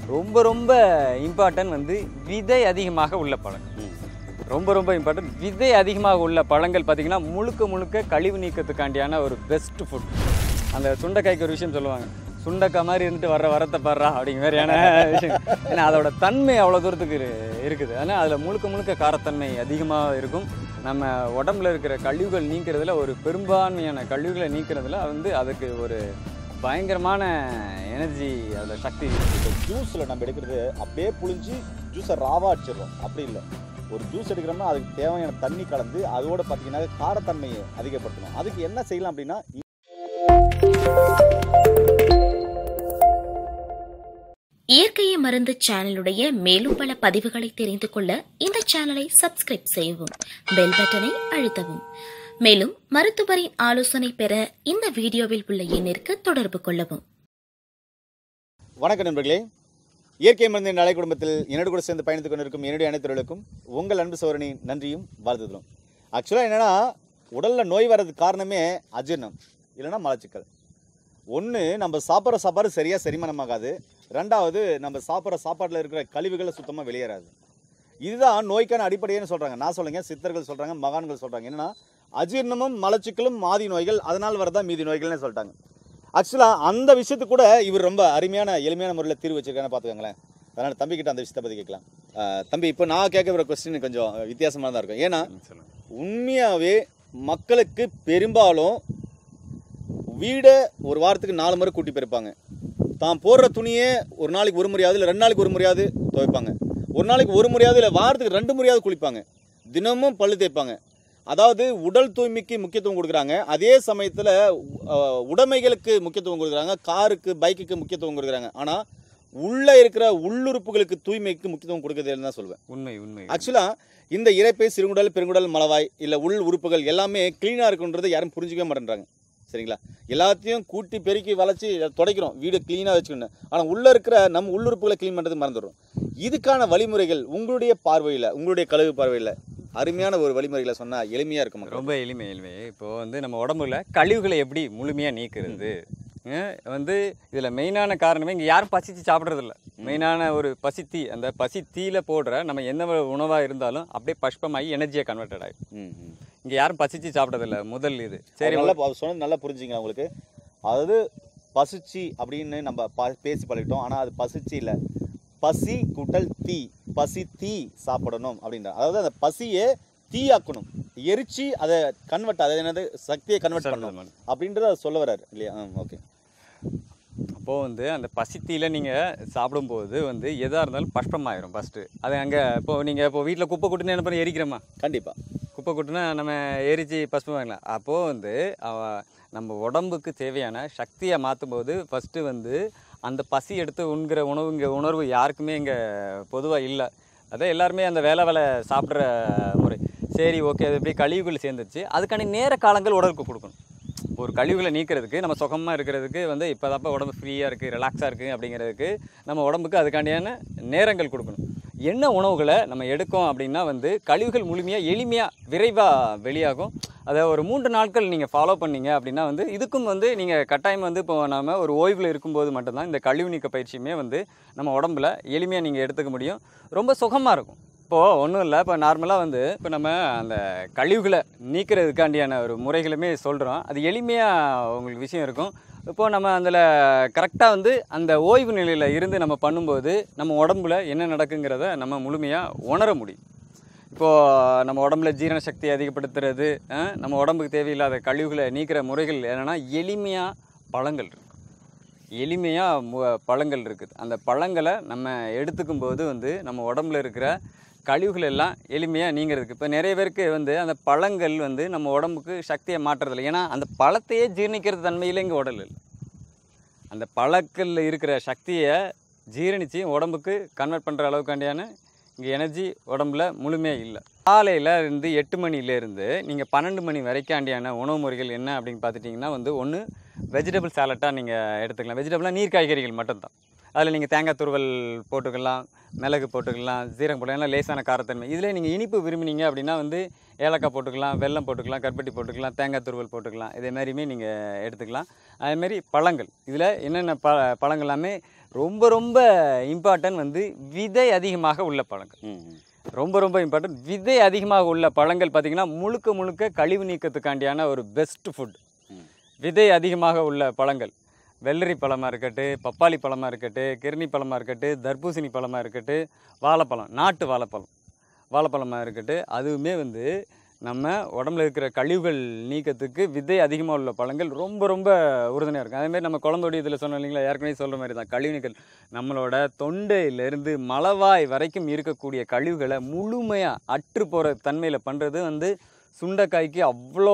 ரொம்ப ரொம்ப இம்பார்ட்டன்ட் வந்து விதை அதிகமாக உள்ள பழங்கள் ரொம்ப ரொம்ப இம்பார்ட்டன்ட் விதை அதிகமாக உள்ள பழங்கள் பார்த்திங்கன்னா முழுக்க முழுக்க கழிவு நீக்கத்துக்காண்டியான ஒரு பெஸ்ட் ஃபுட் அந்த சுண்டைக்காய்க்கு ஒரு விஷயம் சொல்லுவாங்க சுண்டைக்காய் மாதிரி இருந்துட்டு வர வரத்தை பாடுறா அப்படிங்கிற மாதிரியான விஷயம் ஏன்னா அதோட தன்மை அவ்வளோ தூரத்துக்கு இரு- இருக்குது ஆனால் அதில் முழுக்க முழுக்க காரத்தன்மை அதிகமாக இருக்கும் நம்ம உடம்புல இருக்கிற கழிவுகள் நீக்கிறதுல ஒரு பெரும்பான்மையான கழிவுகளை நீக்கிறதுல வந்து அதுக்கு ஒரு பயங்கரமான எனர்ஜி அதில் சக்தி இருக்குது இப்போ ஜூஸில் நம்ம எடுக்கிறது அப்படியே புழிஞ்சு ஜூஸை ராவா அடிச்சிடுறோம் அப்படி இல்லை ஒரு ஜூஸ் எடுக்கிறோம்னா அதுக்கு தேவையான தண்ணி கலந்து அதோட பார்த்தீங்கன்னா காரத்தன்மையை அதிகப்படுத்தணும் அதுக்கு என்ன செய்யலாம் அப்படின்னா இயற்கையை மருந்து சேனலுடைய மேலும் பல பதிவுகளை தெரிந்து கொள்ள இந்த சேனலை சப்ஸ்கிரைப் செய்யவும் பெல் பட்டனை அழுத்தவும் மேலும் மருத்துவரின் ஆலோசனை பெற இந்த வீடியோவில் உள்ள எண்ணிற்கு தொடர்பு கொள்ளவும் வணக்கம் நண்பர்களே இயற்கை மருந்து நலை குடும்பத்தில் என்னோடு கூட சேர்ந்து பயணித்துக் கொண்டிருக்கும் என்னுடைய அனைத்தவர்களுக்கும் உங்கள் அன்பு சோரணி நன்றியும் வாழ்த்துதலும் ஆக்சுவலாக என்னென்னா உடலில் நோய் வர்றதுக்கு காரணமே அஜீர்ணம் இல்லைன்னா மலச்சிக்கல் ஒன்று நம்ம சாப்பிட்ற சாப்பாடு சரியாக செரிமானமாகாது ரெண்டாவது நம்ம சாப்பிட்ற சாப்பாட்டில் இருக்கிற கழிவுகள் சுத்தமாக வெளியேறாது இதுதான் நோய்க்கான அடிப்படைன்னு சொல்கிறாங்க நான் சொல்லுங்க சித்தர்கள் சொல்கிறாங்க மகான்கள் சொல்கிறாங்க என்னன்னா அஜீர்ணமும் மலச்சிக்கலும் மாதி நோய்கள் அதனால் வரதான் மீதி நோய்கள்னு சொல்லிட்டாங்க ஆக்சுவலாக அந்த விஷயத்துக்கு கூட இவர் ரொம்ப அருமையான எளிமையான முறையில் தீர்வு வச்சிருக்கான்னு பார்த்துக்கோங்களேன் அதனால் தம்பிக்கிட்ட அந்த விஷயத்தை பற்றி கேட்கலாம் அஹ் தம்பி இப்போ நான் கேட்க வர கொஸ்டின் கொஞ்சம் வித்தியாசமாக தான் இருக்கும் ஏன்னா உண்மையாகவே மக்களுக்கு பெரும்பாலும் வீடை ஒரு வாரத்துக்கு நாலு முறை கூட்டி போயிருப்பாங்க தான் போடுற துணியே ஒரு நாளைக்கு ஒரு முறையாவது இல்லை ரெண்டு நாளைக்கு ஒரு முறையாவது துவைப்பாங்க ஒரு நாளைக்கு ஒரு முறையாவது இல்லை வாரத்துக்கு ரெண்டு முறையாவது குளிப்பாங்க தினமும் பல்லு தேய்ப்பாங்க அதாவது உடல் தூய்மைக்கு முக்கியத்துவம் கொடுக்குறாங்க அதே சமயத்தில் உடைமைகளுக்கு முக்கியத்துவம் கொடுக்குறாங்க காருக்கு பைக்குக்கு முக்கியத்துவம் கொடுக்குறாங்க ஆனால் உள்ளே இருக்கிற உள்ளுறுப்புகளுக்கு தூய்மைக்கு முக்கியத்துவம் கொடுக்குறதுன்னு தான் சொல்லுவேன் உண்மை உண்மை ஆக்சுவலாக இந்த இரைப்பை சிறுகுடல் பெருங்குடல் மலவாய் இல்லை உள் உறுப்புகள் எல்லாமே க்ளீனாக இருக்குன்றது யாரும் புரிஞ்சிக்கவே மாட்டேன்றாங்க சரிங்களா எல்லாத்தையும் கூட்டி பெருக்கி வளைச்சி துடைக்கிறோம் வீடு க்ளீனாக வச்சுக்கணும் ஆனால் உள்ளே இருக்கிற நம்ம உள்ளுறுப்புகளை க்ளீன் பண்ணுறது மறந்துடுறோம் இதுக்கான வழிமுறைகள் உங்களுடைய பார்வையில் உங்களுடைய கழுவு பார்வையில் அருமையான ஒரு வழிமுறைகளை சொன்னால் எளிமையாக இருக்கும் மக்கள். ரொம்ப எளிமை எளிமை இப்போ வந்து நம்ம உடம்புல கழிவுகளை எப்படி முழுமையாக நீக்கிறது அஹ் வந்து இதில் மெயினான காரணமே இங்கே யாரும் பசிச்சு சாப்பிட்றதில்ல மெயினான ஒரு பசி தீ அந்த பசி தீயில போடுற நம்ம எந்த உணவாக இருந்தாலும் அப்படியே பஷ்பமாகி எனர்ஜியாக கன்வெர்டட் ஆகும் ம் ம் இங்கே யாரும் பசிச்சு சாப்பிட்றதில்ல முதல் இது சரி சரி நல்லா அவர் சொன்னது நல்லா புரிஞ்சுங்க உங்களுக்கு அதாவது பசிச்சி அப்படின்னு நம்ம ப- பேசி பழகிட்டோம் ஆனால் அது பசிச்சி இல்லை பசி கூட்டல் தீ பசி தீ சாப்பிடணும் அப்படின்ற அதாவது அந்த பசியை தீயாக்கணும் எரிச்சு அதை கன்வெர்ட் அதை என்னது சக்தியை கன்வெர்ட் பண்ணணும் அப்படின்றத அவர் சொல்ல வர்றாரு இல்லையா ஓகே அப்போது வந்து அந்த பசித்தியில் நீங்கள் சாப்பிடும்போது வந்து எதாக இருந்தாலும் பஷ்பமாயிரும் ஃபஸ்ட்டு அது அங்கே இப்போ நீங்கள் இப்போ வீட்டில் குப்பை கொட்டுன்னு என்ன பண்ணி எரிக்கிறோமா கண்டிப்பாக குப்பை கொட்டுனா நம்ம எரிச்சு பசுமை வாங்கலாம் அப்போது வந்து அவ நம்ம உடம்புக்கு தேவையான சக்தியை மாற்றும் போது ஃபஸ்ட்டு வந்து அந்த பசி எடுத்து உண்கிற உணவு இங்கே உணர்வு யாருக்குமே இங்கே பொதுவாக இல்லை அதான் எல்லாருமே அந்த வேலை வேலை சாப்பிட்ற முறை சரி ஓகே அது எப்படி கழிவுகள் சேர்ந்துச்சு அதுக்கான நேர காலங்கள் உடலுக்கு கொடுக்கணும் ஒரு கழிவுகளை நீக்கிறதுக்கு நம்ம சுகமாக இருக்கிறதுக்கு வந்து இப்போ தப்ப உடம்பு ஃப்ரீயாக இருக்குது ரிலாக்ஸாக இருக்குது அப்படிங்கிறதுக்கு நம்ம உடம்புக்கு அதுக்காண்டியான நேரங்கள் கொடுக்கணும் என்ன உணவுகளை நம்ம எடுக்கோம் அப்படின்னா வந்து கழிவுகள் முழுமையாக எளிமையாக விரைவாக வெளியாகும் அதை ஒரு மூன்று நாட்கள் நீங்கள் ஃபாலோ பண்ணீங்க அப்படின்னா வந்து இதுக்கும் வந்து நீங்கள் கட்டாயம் வந்து இப்போ நம்ம ஒரு ஓய்வில் இருக்கும்போது மட்டும்தான் இந்த கழிவு நீக்க பயிற்சியுமே வந்து நம்ம உடம்புல எளிமையாக நீங்கள் எடுத்துக்க முடியும் ரொம்ப சுகமாக இருக்கும் இப்போது ஒன்றும் இல்லை இப்போ நார்மலாக வந்து இப்போ நம்ம அந்த கழிவுகளை நீக்கிறதுக்காண்டியான ஒரு முறைகளுமே சொல்கிறோம் அது எளிமையாக உங்களுக்கு விஷயம் இருக்கும் இப்போது நம்ம அதில் கரெக்டாக வந்து அந்த ஓய்வு நிலையில் இருந்து நம்ம பண்ணும்போது நம்ம உடம்புல என்ன நடக்குங்கிறத நம்ம முழுமையாக உணர முடியும் இப்போது நம்ம உடம்புல ஜீரண சக்தி அதிகப்படுத்துறது அஹ், நம்ம உடம்புக்கு தேவையில்லாத கழிவுகளை நீக்கிற முறைகள் என்னென்னா எளிமையாக பழங்கள் இருக்கு எளிமையாக மு பழங்கள் இருக்குது அந்த பழங்களை நம்ம எடுத்துக்கும் போது வந்து நம்ம உடம்புல இருக்கிற கழிவுகள் எல்லாம் எளிமையாக நீங்கிறதுக்கு இப்போ நிறைய பேருக்கு வந்து அந்த பழங்கள் வந்து நம்ம உடம்புக்கு சக்தியை மாற்றுறதில்ல ஏன்னா அந்த பழத்தையே ஜீரணிக்கிறது தன்மையில் இங்கே உடல் இல்லை அந்த பழக்கல்ல இருக்கிற சக்தியை ஜீரணித்து உடம்புக்கு கன்வெர்ட் பண்ணுற அளவுக்காண்டியான இங்கே எனர்ஜி உடம்புல முழுமையாக இல்லை காலையில் இருந்து எட்டு மணிலேருந்து நீங்கள் பன்னெண்டு மணி வரைக்காண்டியான உணவு முறைகள் என்ன அப்படின்னு பார்த்துட்டிங்கன்னா வந்து ஒன்று வெஜிடபிள் சாலட்டாக நீங்கள் எடுத்துக்கலாம் வெஜிடபிளாக நீர் காய்கறிகள் மட்டும்தான் அதில் நீங்கள் தேங்காய் துருவல் போட்டுக்கலாம் மிளகு போட்டுக்கலாம் ஜீரகம் போட்டுக்கலாம் எல்லாம் லேசான காரத்தன்மை இதில் நீங்கள் இனிப்பு விரும்பினீங்க அப்படின்னா வந்து ஏலக்காய் போட்டுக்கலாம் வெல்லம் போட்டுக்கலாம் கருப்பட்டி போட்டுக்கலாம் தேங்காய் துருவல் போட்டுக்கலாம் இதே மாதிரியுமே நீங்கள் எடுத்துக்கலாம் அதேமாரி பழங்கள் இதில் என்னென்ன ப பழங்கள் எல்லாமே ரொம்ப ரொம்ப இம்பார்ட்டன்ட் வந்து விதை அதிகமாக உள்ள பழங்கள் ம் ம். ரொம்ப ரொம்ப இம்பார்ட்டன்ட் விதை அதிகமாக உள்ள பழங்கள் பார்த்திங்கன்னா முழுக்க முழுக்க கழிவு நீக்கத்துக்காண்டியான ஒரு பெஸ்ட் ஃபுட் ம். விதை அதிகமாக உள்ள பழங்கள் வெள்ளரி பழமாக இருக்கட்டும் பப்பாளி பழமாக இருக்கட்டும் கிருணி பழமாக இருக்கட்டும் தர்பூசணி பழமாக இருக்கட்டும் வாழைப்பழம் நாட்டு வாழைப்பழம் வாழைப்பழமாக இருக்கட்டும் அதுவுமே வந்து நம்ம உடம்புல இருக்கிற கழிவுகள் நீக்கத்துக்கு விதை அதிகமாக உள்ள பழங்கள் ரொம்ப ரொம்ப உறுதுணையாக இருக்கும் அதேமாதிரி நம்ம குழம்புடைய இதில் சொன்னோம் இல்லைங்களா ஏற்கனவே சொல்கிற மாதிரி தான் கழிவு நீக்கல் நம்மளோட தொண்டையிலேருந்து மலவாய் வரைக்கும் இருக்கக்கூடிய கழிவுகளை முழுமையாக அற்று போகிற தன்மையில் பண்ணுறது வந்து சுண்டைக்காய்க்கு அவ்வளோ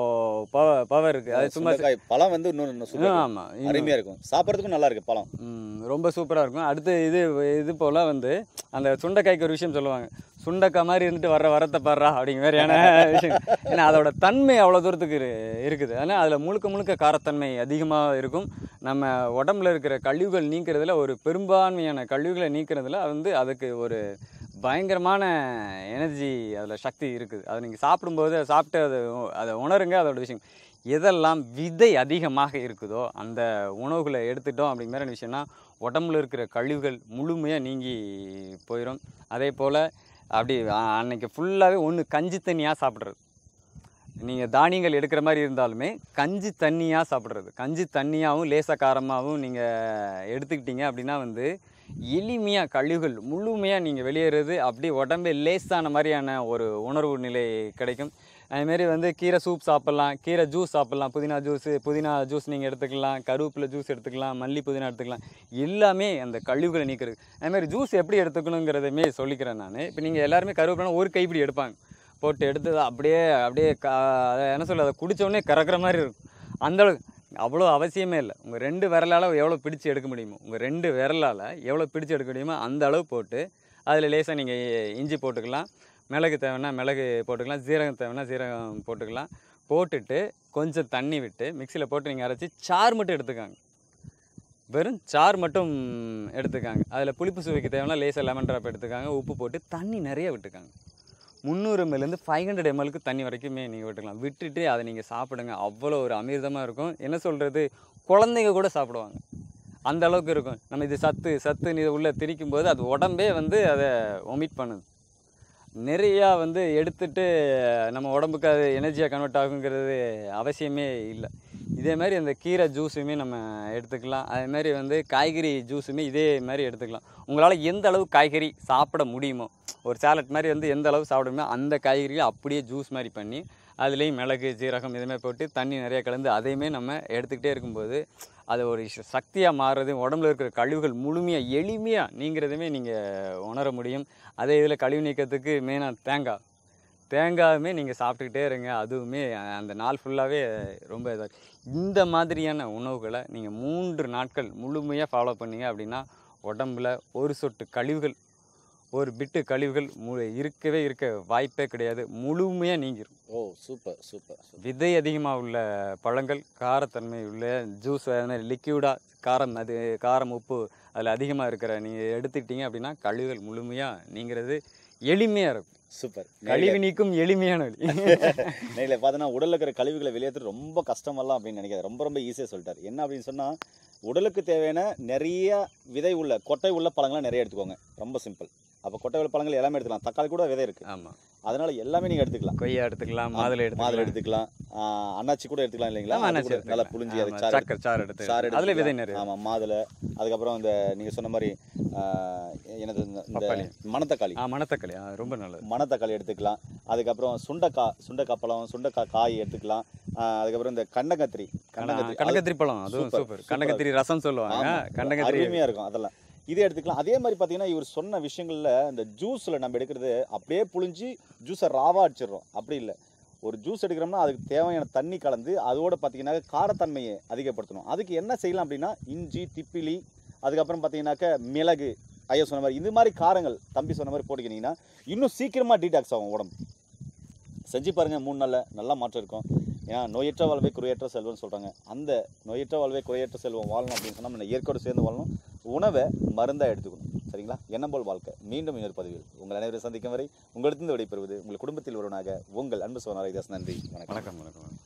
பவர் பவர் இருக்குது அது சும்மா சுண்டைக்காய் பழம் வந்து இன்னும் சூப்பர் ஆமாம் அருமையா இருக்கும் சாப்பிட்றதுக்கும் நல்லா இருக்கு பழம் ம், ரொம்ப சூப்பராக இருக்கும் அடுத்து இது இது போல் வந்து அந்த சுண்டைக்காய்க்கு ஒரு விஷயம் சொல்லுவாங்க சுண்டைக்காய் மாதிரி இருந்துட்டு வர்ற வரத்தை பாடுறா அப்படிங்கிற மாதிரியான விஷயம் ஏன்னா அதோட தன்மை அவ்வளோ தூரத்துக்கு இரு- இருக்குது ஆனால் அதில் முழுக்க முழுக்க காரத்தன்மை அதிகமாக இருக்கும் நம்ம உடம்புல இருக்கிற கழிவுகள் நீக்கிறதுல ஒரு பெரும்பான்மையான கழிவுகளை நீக்கிறதுல வந்து அதுக்கு ஒரு பயங்கரமான எனர்ஜி அதில் சக்தி இருக்குது அதை நீங்கள் சாப்பிடும்போது அதை சாப்பிட்டு அதை உ- அதை உணருங்க அதோட விஷயம் எதெல்லாம் விதை அதிகமாக இருக்குதோ அந்த உணவுகளை எடுத்துட்டோம் அப்படிங்கிற விஷயம்னா உடம்புல இருக்கிற கழிவுகள் முழுமையாக நீங்கி போயிடும் அதே போல் அப்படி அ- அன்னைக்கு ஃபுல்லாகவே ஒன்று கஞ்சி தண்ணியாக சாப்பிட்றது நீங்கள் தானியங்கள் எடுக்கிற மாதிரி இருந்தாலுமே கஞ்சி தண்ணியாக சாப்பிட்றது கஞ்சி தண்ணியாகவும் லேசாக காரமாகவும் நீங்கள் எடுத்துக்கிட்டீங்க அப்படின்னா வந்து எளிமையாக கழிவுகள் முழுமையாக நீங்கள் வெளியேறது அப்படியே உடம்பே லேசான மாதிரியான ஒரு உணர்வு நிலை கிடைக்கும் அதுமாரி வந்து கீரை சூப் சாப்பிட்லாம் கீரை ஜூஸ் சாப்பிட்லாம் புதினா ஜூஸு புதினா ஜூஸ் நீங்கள் எடுத்துக்கலாம் கருவேப்பிலை ஜூஸ் எடுத்துக்கலாம் மல்லி புதினா எடுத்துக்கலாம் எல்லாமே அந்த கழிவுகளை நீக்கிறது அதுமாதிரி ஜூஸ் எப்படி எடுத்துக்கணுங்கிறதையுமே சொல்லிக்கிறேன் நான் இப்போ நீங்கள் எல்லாருமே கருவேப்பிலை ஒரு கைப்பிடி எடுப்பாங்க போட்டு எடுத்து அப்படியே அப்படியே கா அதை என்ன சொல்ல அதை குடிச்ச உடனே கறக்கிற மாதிரி இருக்கும் அந்த அளவுக்கு அவ்வளோ அவசியமே இல்லை உங்கள் ரெண்டு விரலால் எவ்வளோ பிடிச்சு எடுக்க முடியுமோ உங்கள் ரெண்டு விரலால் எவ்வளோ பிடிச்சு எடுக்க முடியுமோ அந்த அளவு போட்டு அதில் லேசாக நீங்கள் இஞ்சி போட்டுக்கலாம் மிளகு தேவைன்னா மிளகு போட்டுக்கலாம் சீரகம் தேவைன்னா சீரகம் போட்டுக்கலாம் போட்டுட்டு கொஞ்சம் தண்ணி விட்டு மிக்சியில் போட்டு நீங்கள் அரைச்சி சாறு மட்டும் எடுத்துக்காங்க வெறும் சாறு மட்டும் எடுத்துக்காங்க அதில் புளிப்பு சுவைக்கு தேவைன்னா லேசாக லெமன் ட்ராப் எடுத்துக்காங்க உப்பு போட்டு தண்ணி நிறைய விட்டுக்காங்க முந்நூறு எம்எல்லேருந்து ஃபைவ் ஹண்ட்ரட் எம்எல்க்கு தண்ணி வரைக்குமே நீங்கள் விட்டுக்கலாம் விட்டுட்டு அதை நீங்கள் சாப்பிடுங்க அவ்வளோ ஒரு அமிர்தமாக இருக்கும் என்ன சொல்கிறது குழந்தைங்க கூட சாப்பிடுவாங்க அந்த அளவுக்கு இருக்கும் நம்ம இது சத்து சத்துன்னு இதை உள்ளே திரிக்கும் போது அது உடம்பே வந்து அதை ஒமிட் பண்ணுது நிறையா வந்து எடுத்துட்டு நம்ம உடம்புக்கு அது எனர்ஜியாக கன்வெர்ட் ஆகுங்கிறது அவசியமே இல்லை இதே மாதிரி அந்த கீரை ஜூஸுமே நம்ம எடுத்துக்கலாம் அதே மாதிரி வந்து காய்கறி ஜூஸுமே இதே மாதிரி எடுத்துக்கலாம் உங்களால் எந்த அளவு காய்கறி சாப்பிட முடியுமோ ஒரு சாலட் மாதிரி வந்து எந்த அளவு சாப்பிட முடியுமோ அந்த காய்கறிகளை அப்படியே ஜூஸ் மாதிரி பண்ணி அதுலேயும் மிளகு ஜீரகம் இதுமாதிரி போட்டு தண்ணி நிறைய கலந்து அதையுமே நம்ம எடுத்துக்கிட்டே இருக்கும்போது அது ஒரு ச- சக்தியாக மாறுறது உடம்புல இருக்கிற கழிவுகள் முழுமையாக எளிமையாக நீங்கிறதுமே நீங்கள் உணர முடியும் அதே இதில் கழிவு நீக்கத்துக்கு மெயினாக தேங்காய் தேங்காயுமே நீங்கள் சாப்பிட்டுக்கிட்டே இருங்க அதுவுமே அஹ், அந்த நாள் ஃபுல்லாகவே ரொம்ப இதாக இந்த மாதிரியான உணவுகளை நீங்கள் மூன்று நாட்கள் முழுமையாக ஃபாலோ பண்ணீங்க அப்படின்னா உடம்புல ஒரு சொட்டு கழிவுகள் ஒரு பிட்டு கழிவுகள் மு இருக்கவே இருக்க வாய்ப்பே கிடையாது முழுமையாக நீங்கிரும் ஓ சூப்பர் சூப்பர் சூப்பர் விதை அதிகமாக உள்ள பழங்கள் காரத்தன்மை உள்ள ஜூஸ் லிக்யூடாக காரம் அது காரம் உப்பு அதில் அதிகமாக இருக்கிற நீங்கள் எடுத்துக்கிட்டீங்க அப்படின்னா கழிவுகள் முழுமையாக நீங்கிறது எளிமையாக இருக்கும் சூப்பர் கழிவு நீக்கும் எளிமையான வழி நேரில் பார்த்தோன்னா உடலில் இருக்கிற கழிவுகளை வெளியேற்றது ரொம்ப கஷ்டமல்லாம் அப்படின்னு நினைக்காது ரொம்ப ரொம்ப ஈஸியாக சொல்லிட்டார் என்ன அப்படின்னு சொன்னால் உடலுக்கு தேவையான நிறைய விதை உள்ள கொட்டை உள்ள பழங்கள்லாம் நிறைய எடுத்துக்கோங்க ரொம்ப சிம்பிள் அப்போ கொட்டை உள்ள பழங்கள் எல்லாமே எடுத்துக்கலாம் தக்காளி கூட விதை இருக்குது ஆமாம் அதனால எல்லாமே நீங்கள் எடுத்துக்கலாம் கொய்யா எடுத்துக்கலாம் மாதுளை மாதுளை எடுத்துக்கலாம் எடுத்துக்கலாம் ஆஹ் அன்னாச்சி கூட எடுத்துக்கலாம் இல்லைங்களா ஆமா, அது அன்னாச்சி கூட நல்லா எடுத்துக்கலாம். புளிஞ்சி அது ஆமா, சாறு சக்கரை சாறு எடுத்து சாறு அதுல விதை எடுத்துக்கலாம். நிறைய ஆமாம் மாதுளை அதுக்கப்புறம் இந்த நீங்கள் சொன்ன மாதிரி ஆஹ், எனது இந்த- இந்த பப்பாளி. மணத்தக்காளி ஆ மணத்தக்காளி ஆ ரொம்ப நல்லது மணத்தக்காளி எடுத்துக்கலாம் அதுக்கப்புறம் சுண்டைக்காய் சுண்டைக்காய் பழம் சுண்டைக்காய் காய் எடுத்துக்கலாம் ஆஹ், அதுக்கப்புறம் இந்த கண்டங்கத்திரி கண்டங்கத்திரி கண்டகத்திரி பழம் அதுவும் சூப்பர், சூப்பர் சூப்பரா கண்டகத்திரி ரசம் சொல்லுவாங்க ஆமா, கண்டகத்திரி அருமையா இருக்கும் அதெல்லாம் இதே எடுத்துக்கலாம் அதே மாதிரி பார்த்தீங்கன்னா இவர் சொன்ன விஷயங்கள்ல இந்த ஜூஸில் நம்ம எடுக்கிறது அப்படியே புழிஞ்சு ஜூஸை ராவா அடிச்சிடுறோம் அப்படி இல்லை ஒரு ஜூஸ் எடுக்கிறோம்னா அதுக்கு தேவையான தண்ணி கலந்து அதோட பார்த்தீங்கன்னா காரத்தன்மையை அதிகப்படுத்தணும் அதுக்கு என்ன செய்யலாம் அப்படின்னா இஞ்சி திப்பிலி அதுக்கப்புறம் பார்த்தீங்கன்னாக்க மிளகு ஐயா சொன்ன மாதிரி இது மாதிரி காரங்கள் தம்பி சொன்ன மாதிரி போட்டுக்கினீங்கன்னா இன்னும் சீக்கிரமாக டீடாக்ஸ் ஆகும் உடம்பு செஞ்சு பாருங்கள் மூணு நாளில் நல்லா மாற்றம் இருக்கும் ஏன்னா நோயற்ற வாழ்வே குறையற்ற செல்வம்னு சொல்கிறாங்க அந்த நோயற்ற வாழ்வே குறையற்ற செல்வம் வாழணும் அப்படின்னு சொன்னால் நம்ம இயற்கையோடு சேர்ந்து வாழணும் உணவை மருந்தாக எடுத்துக்கணும் சரிங்களா எண்ணம் போல் வாழ்க்கை மீண்டும் இன்னொரு பதிவில் உங்கள் அனைவரை சந்திக்கும் வரை உங்களிடத்திலிருந்து விடைபெறுவது உங்கள் குடும்பத்தில் ஒருவனாக உங்கள் அன்பு சோனாரை தாஸ் நன்றி வணக்கம் வணக்கம் வணக்கம்